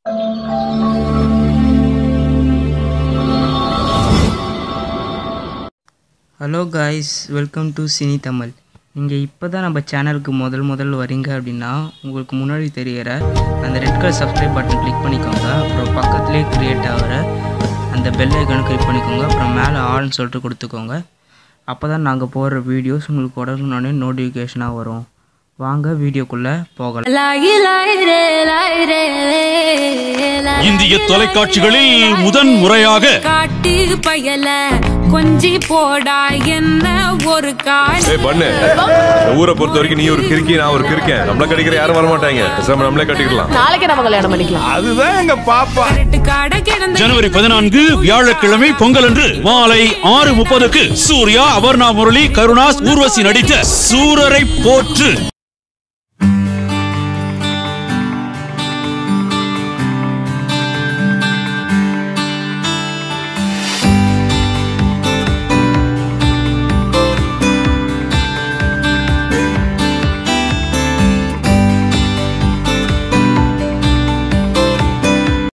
hello guys welcome to cine Tamil நீங்கள் இப்போ தான் நம்ம சேனலுக்கு முதல் முதல் வரீங்க அப்படின்னா உங்களுக்கு முன்னாடி தெரிகிற அந்த red colour subscribe button click பண்ணிக்கோங்க அப்புறம் பக்கத்துலேயே க்ரியேட் ஆகிற அந்த பெல் ஐக்கானை கிளிக் பண்ணிக்கோங்க அப்புறம் மேலே ஆல்னு சொல்லிட்டு கொடுத்துக்கோங்க அப்போ தான் நாங்கள் போடுற வீடியோஸ் உங்களுக்கு உடனே நோட்டிஃபிகேஷனாக வரும் வாங்க வீடியோக்குள்ளே போகலாம் இந்திய தொலைக்காட்சிகளில் முதன் முறையாக காட்டு பயல கொஞ்சி போடா என்ன ஒரு கால் ஏய் பண்ணு இந்த ஊரை பொறுத்த வரைக்கும் நீ ஒரு கிறுக்கி நான் ஒரு கிறுக்கேன் நம்மள கடிக்கிற யாரும் வர மாட்டாங்க பேசாம நம்மளே கட்டிக்கலாம் நாளைக்கு நம்ம கல்யாணம் பண்ணிக்கலாம் அதுதான் எங்க பாப்பா கரட்டு காட கிடந்த ஜனவரி பதினான்கு வியாழக்கிழமை பொங்கல் அன்று மாலை ஆறு முப்பதுக்கு சூர்யா அபர்ணா முரளி கருணாஸ் ஊர்வசி நடித்த சூரரை போற்று